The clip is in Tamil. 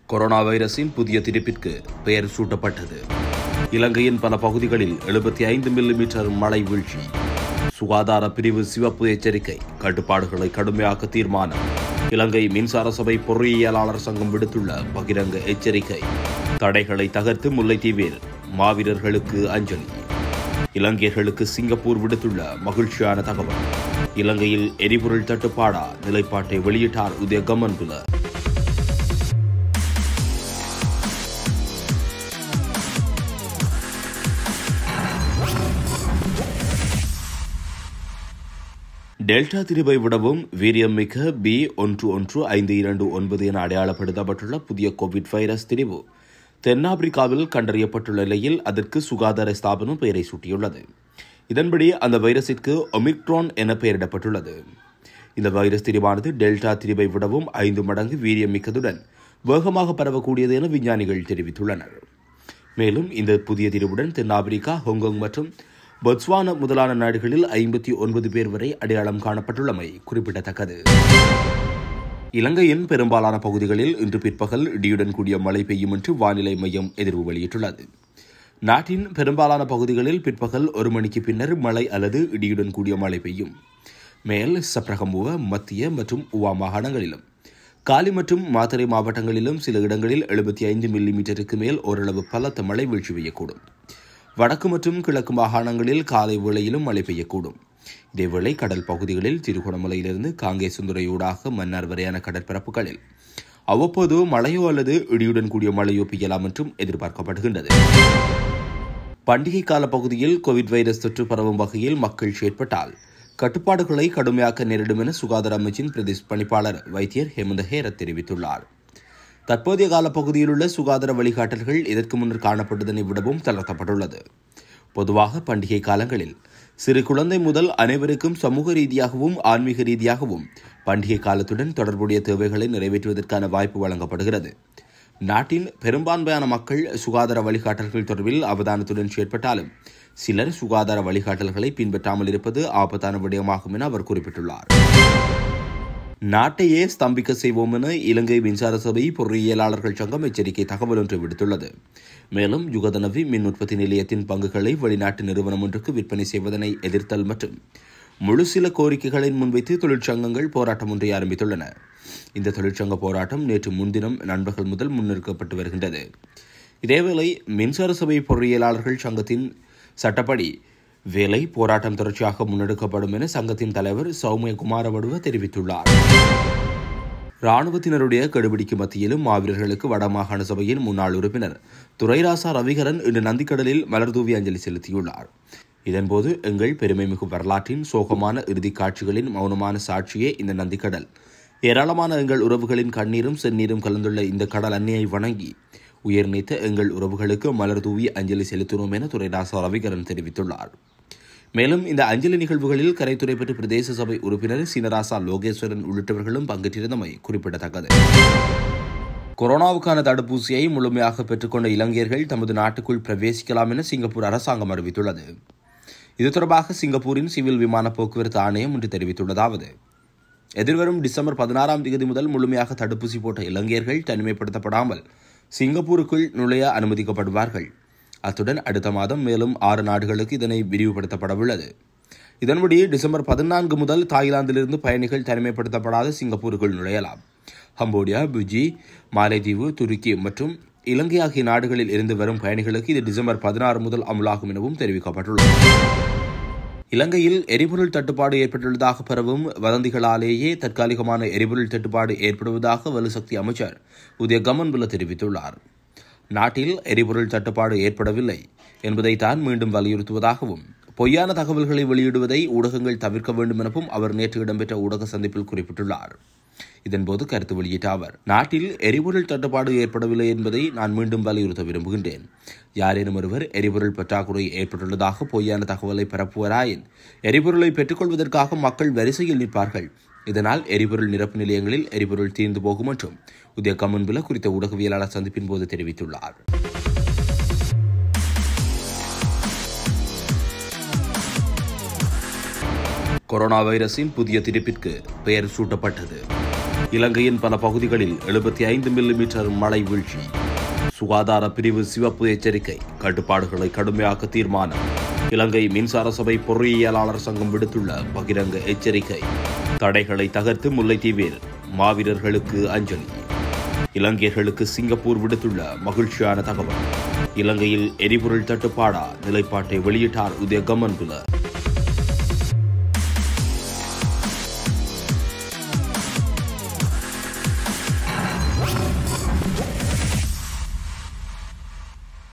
கொரோனா வைரஸின் புதிய திரிப்பிற்கு பெயர் சூட்டப்பட்டது இலங்கையின் பல பகுதிகளில் எழுபத்தி ஐந்து மில்லிமீட்டர் மழை வீழ்ச்சி சுகாதார பிரிவு சிவப்பு எச்சரிக்கை கட்டுப்பாடுகளை கடுமையாக்க தீர்மானம் இலங்கை மின்சார சபை பொறியியலாளர் சங்கம் விடுத்துள்ள பகிரங்க எச்சரிக்கை தடைகளை தகர்த்து முல்லைத்தீவில் மாவீரர்களுக்கு அஞ்சலி இலங்கையர்களுக்கு சிங்கப்பூர் விடுத்துள்ள மகிழ்ச்சியான தகவல் இலங்கையில் எரிபொருள் தட்டுப்பாடா நிலைப்பாட்டை வெளியிட்டார் உதய கமன்புல டெல்டா திரிவை விடவும் வீரியமிக்க பி ஒன்று ஒன்று ஐந்து இரண்டு ஒன்பது என அடையாளப்படுத்தப்பட்டுள்ள புதிய கோவிட் வைரஸ் திரிவு தென்னாப்பிரிக்காவில் கண்டறியப்பட்டுள்ள நிலையில் அதற்கு சுகாதார ஸ்தாபனம் பெயரை சூட்டியுள்ளது இதன்படி அந்த வைரஸிற்கு ஒமிக்ரான் என பெயரிடப்பட்டுள்ளது இந்த வைரஸ் திரிவானது டெல்டா திரிவை விடவும் ஐந்து மடங்கு வீரியமிக்கதுடன் வேகமாக பரவக்கூடியது என விஞ்ஞானிகள் தெரிவித்துள்ளனர் மேலும் இந்த புதிய திரிவுடன் தென்னாப்பிரிக்கா ஹாங்காங் மற்றும் பொட்ஸ்வானா முதலான நாடுகளில் ஐம்பத்தி ஒன்பது பேர் வரை அடையாளம் காணப்பட்டுள்ளமை குறிப்பிடத்தக்கது இலங்கையின் பெரும்பாலான பகுதிகளில் இன்று பிற்பகல் இடியுடன் கூடிய மழை பெய்யும் என்று வானிலை மையம் எதிர்வு வெளியிட்டுள்ளது நாட்டின் பெரும்பாலான பகுதிகளில் பிற்பகல் ஒரு மணிக்கு பின்னர் மழை அல்லது இடியுடன் கூடிய மழை பெய்யும் மேல் சப்ரகமுவ மத்திய மற்றும் உவா மாகாணங்களிலும் காலி மற்றும் மாத்தறை மாவட்டங்களிலும் சில இடங்களில் எழுபத்தி ஐந்து மில்லிமீட்டருக்கு மேல் ஓரளவு பலத்த மழை வீழ்ச்சி பெய்யக்கூடும் வடக்கு மற்றும் கிழக்கு மாகாணங்களில் காலை வேளையிலும் மழை பெய்யக்கூடும் இதேவேளை கடல் பகுதிகளில் திருகோணமலையிலிருந்து காங்கேசுந்துறையூடாக மன்னார் வரையான கடற்பரப்புகளில் அவ்வப்போது மழையோ அல்லது இடியுடன் கூடிய மழையோ பெய்யலாம் என்றும் எதிர்பார்க்கப்படுகின்றது பண்டிகை கால பகுதியில் கோவிட் வைரஸ் தொற்று பரவும் வகையில் மக்கள் செயற்பட்டால் கட்டுப்பாடுகளை கடுமையாக்க நேரிடும் என சுகாதார அமைச்சின் பிரதேச பணிப்பாளர் வைத்தியர் ஹேமந்த ஹேரத் தெரிவித்துள்ளார் தற்போதைய கால பகுதியில் உள்ள சுகாதார வழிகாட்டல்கள் இதற்கு முன்னர் காணப்பட்டதனை விடவும் தளர்த்தப்பட்டுள்ளது பொதுவாக பண்டிகை காலங்களில் சிறு குழந்தை முதல் அனைவருக்கும் சமூக ரீதியாகவும் ஆன்மீக ரீதியாகவும் பண்டிகை காலத்துடன் தொடர்புடைய தேவைகளை நிறைவேற்றுவதற்கான வாய்ப்பு வழங்கப்படுகிறது நாட்டின் பெரும்பான்மையான மக்கள் சுகாதார வழிகாட்டல்கள் தொடர்பில் அவதானத்துடன் செயற்பட்டாலும் சிலர் சுகாதார வழிகாட்டல்களை பின்பற்றாமல் இருப்பது ஆபத்தான விடயமாகும் என அவர் குறிப்பிட்டுள்ளார் நாட்டையே ஸ்தம்பிக்க செய்வோம் என இலங்கை மின்சார சபை பொறியியலாளர்கள் சங்கம் எச்சரிக்கை தகவல் ஒன்று விடுத்துள்ளது மேலும் யுகதனவி மின் உற்பத்தி நிலையத்தின் பங்குகளை வெளிநாட்டு நிறுவனம் ஒன்றுக்கு விற்பனை செய்வதனை எதிர்த்தல் மற்றும் முழு சில கோரிக்கைகளை முன்வைத்து தொழிற்சங்கங்கள் போராட்டம் ஒன்றை ஆரம்பித்துள்ளன இந்த தொழிற்சங்க போராட்டம் நேற்று முன்தினம் நண்பர்கள் முதல் முன்னெடுக்கப்பட்டு வருகின்றது இதேவேளை மின்சார சபை பொறியியலாளர்கள் சங்கத்தின் சட்டப்படி வேலை போராட்டம் தொடர்ச்சியாக முன்னெடுக்கப்படும் என சங்கத்தின் தலைவர் சௌமிய குமாரவடுவ தெரிவித்துள்ளார் ராணுவத்தினருடைய கெடுபிடிக்கு மத்தியிலும் மாவீரர்களுக்கு வடமாகாண சபையின் முன்னாள் உறுப்பினர் துரைராசா ரவிகரன் இன்று நந்திக்கடலில் மலர்தூவி அஞ்சலி செலுத்தியுள்ளார் இதன்போது எங்கள் பெருமைமிகு வரலாற்றின் சோகமான இறுதிக் காட்சிகளின் மௌனமான சாட்சியே இந்த நந்திக்கடல் ஏராளமான எங்கள் உறவுகளின் கண்ணீரும் செந்நீரும் கலந்துள்ள இந்த கடல் அன்னையை வணங்கி உயிர் நீத்த எங்கள் உறவுகளுக்கு மலர் தூவி அஞ்சலி செலுத்தினோம் என துரைராசா ரவிகரன் தெரிவித்துள்ளார் மேலும் இந்த அஞ்சலி நிகழ்வுகளில் கரைத்துறை பெற்ற பிரதேச சபை உறுப்பினர் சீனராசா லோகேஸ்வரன் உள்ளிட்டவர்களும் பங்கேற்றிருந்தமை குறிப்பிடத்தக்கது கொரோனாவுக்கான தடுப்பூசியை முழுமையாக பெற்றுக்கொண்ட இலங்கையர்கள் தமது நாட்டுக்குள் பிரவேசிக்கலாம் என சிங்கப்பூர் அரசாங்கம் அறிவித்துள்ளது இது தொடர்பாக சிங்கப்பூரின் சிவில் விமான போக்குவரத்து ஆணையம் இன்று தெரிவித்துள்ளதாவது எதிர்வரும் டிசம்பர் பதினாறாம் தேதி முதல் முழுமையாக தடுப்பூசி போட்ட இலங்கையர்கள் தனிமைப்படுத்தப்படாமல் சிங்கப்பூருக்குள் நுழைய அனுமதிக்கப்படுவார்கள் அத்துடன் அடுத்த மாதம் மேலும் ஆறு நாடுகளுக்கு இதனை விரிவுபடுத்தப்படவுள்ளது இதன்படி டிசம்பர் பதினான்கு முதல் தாய்லாந்திலிருந்து பயணிகள் தனிமைப்படுத்தப்படாத சிங்கப்பூருக்குள் நுழையலாம் ஹம்போடியா புஜி மாலைதீவு துருக்கி மற்றும் இலங்கை ஆகிய நாடுகளில் இருந்து வரும் பயணிகளுக்கு இது டிசம்பர் பதினாறு முதல் அமலாகும் எனவும் தெரிவிக்கப்பட்டுள்ளது இலங்கையில் எரிபொருள் தட்டுப்பாடு ஏற்பட்டுள்ளதாக பரவும் வதந்திகளாலேயே தற்காலிகமான எரிபொருள் தட்டுப்பாடு ஏற்படுவதாக வலுசக்தி அமைச்சர் உதய கமன்புல தெரிவித்துள்ளார் நாட்டில் எரிபொருள் தட்டுப்பாடு ஏற்படவில்லை என்பதை தான் மீண்டும் வலியுறுத்துவதாகவும் பொய்யான தகவல்களை வெளியிடுவதை ஊடகங்கள் தவிர்க்க வேண்டும் எனவும் அவர் நேற்று இடம்பெற்ற ஊடக சந்திப்பில் குறிப்பிட்டுள்ளார் இதன்போது கருத்து வெளியிட்ட அவர் நாட்டில் எரிபொருள் தட்டுப்பாடு ஏற்படவில்லை என்பதை நான் மீண்டும் வலியுறுத்த விரும்புகின்றேன் யாரேனும் ஒருவர் எரிபொருள் பற்றாக்குறை ஏற்பட்டுள்ளதாக பொய்யான தகவலை பரப்புவராயின் எரிபொருளை பெற்றுக்கொள்வதற்காக மக்கள் வரிசையில் நிற்பார்கள் இதனால் எரிபொருள் நிரப்பு நிலையங்களில் எரிபொருள் தீர்ந்து போகும் என்றும் உதய கமன்பில குறித்த ஊடகவியலாளர் சந்திப்பின் போது தெரிவித்துள்ளார் கொரோனா வைரஸின் புதிய திரிப்பிற்கு பெயர் சூட்டப்பட்டது இலங்கையின் பல பகுதிகளில் எழுபத்தி ஐந்து மில்லிமீட்டர் மழை வீழ்ச்சி சுகாதார பிரிவு சிவப்பு எச்சரிக்கை கட்டுப்பாடுகளை கடுமையாக்க தீர்மானம் இலங்கை மின்சார சபை பொறியியலாளர் சங்கம் விடுத்துள்ள பகிரங்க எச்சரிக்கை தடைகளை தகர்த்து முல்லைத்தீவில் மாவீரர்களுக்கு அஞ்சலி இலங்கையர்களுக்கு சிங்கப்பூர் விடுத்துள்ள மகிழ்ச்சியான தகவல் இலங்கையில் எரிபொருள் தட்டுப்பாடா நிலைப்பாட்டை வெளியிட்டார் உதய கமன்புல